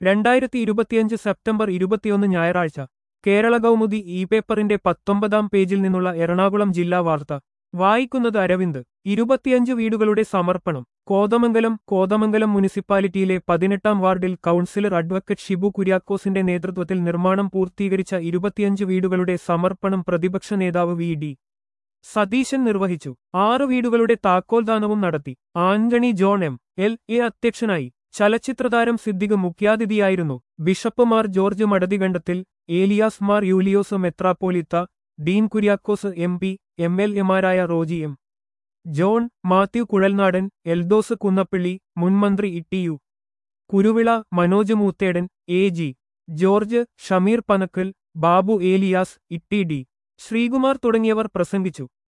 രണ്ടായിരത്തി ഇരുപത്തിയഞ്ച് സെപ്റ്റംബർ ഇരുപത്തിയൊന്ന് ഞായറാഴ്ച കേരള കൗമുദി ഇ പേപ്പറിന്റെ പത്തൊമ്പതാം പേജിൽ നിന്നുള്ള എറണാകുളം ജില്ലാ വാർത്ത വായിക്കുന്നത് അരവിന്ദ് ഇരുപത്തിയഞ്ച് വീടുകളുടെ സമർപ്പണം കോതമംഗലം കോതമംഗലം മുനിസിപ്പാലിറ്റിയിലെ പതിനെട്ടാം വാർഡിൽ കൗൺസിലർ അഡ്വക്കേറ്റ് ഷിബു കുര്യാക്കോസിന്റെ നേതൃത്വത്തിൽ നിർമ്മാണം പൂർത്തീകരിച്ച ഇരുപത്തിയഞ്ച് വീടുകളുടെ സമർപ്പണം പ്രതിപക്ഷ നേതാവ് വി ഡി സതീശൻ നിർവഹിച്ചു ആറ് വീടുകളുടെ താക്കോൽദാനവും നടത്തി Antony John M L A അധ്യക്ഷനായി ചലച്ചിത്രതാരം സിദ്ദിഖ് മുഖ്യാതിഥിയായിരുന്നു bishop Mar George Madathikandathil Elias Mar Yulios മെത്രാപ്പോലിത്ത Dean Kuriakose M P M L എമാരായ റോജി എം ജോൺ മാത്യു കുഴൽനാടൻ എൽദോസ് കുന്നപ്പിള്ളി മുൻമന്ത്രി Ittiyu Kuruvila Manoj Moothedan A G George Shameer Panakkal Babu Elias Itty D Sreekumar തുടങ്ങിയവർ പ്രസംഗിച്ചു